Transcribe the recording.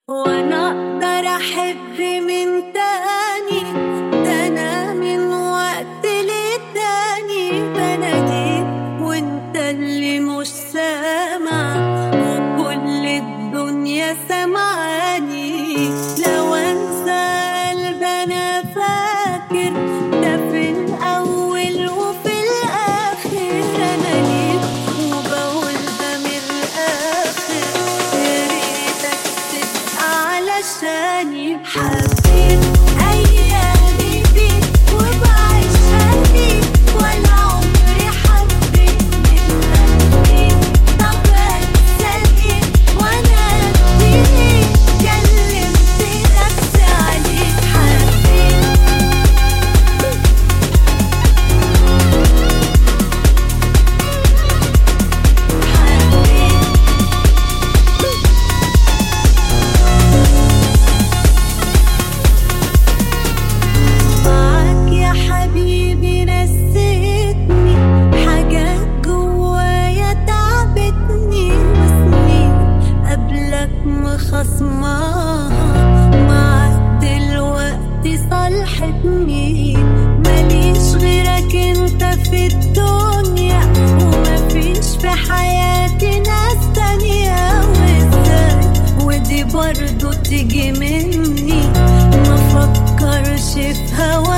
وانا اقدر احب من تاني ده انا من وقت للتاني بناديك وانت اللي مش سامع وكل الدنيا سمعاني لو انسى قلب انا فاكر ده في الاول وفي الاخر انا ليك وبقول ده من الاخر يا ريتك تبقى علشاني حبيت ايامي بيك وبعيشها فيك ولا عمري حبيت من قلبي طب انساني وانا اديك كلمت نفسي عليك حبيت حبيت معاك يا حبيبي نسيتني حاجات جوايا تعبتني وسنين قبلك مخصماها معاك دلوقتي صالحتني ماليش غيرك انت في الدنيا ومفيش في حياتي ناس تانية وازاي ودي برضو تيجي مني ما فكرش في هوا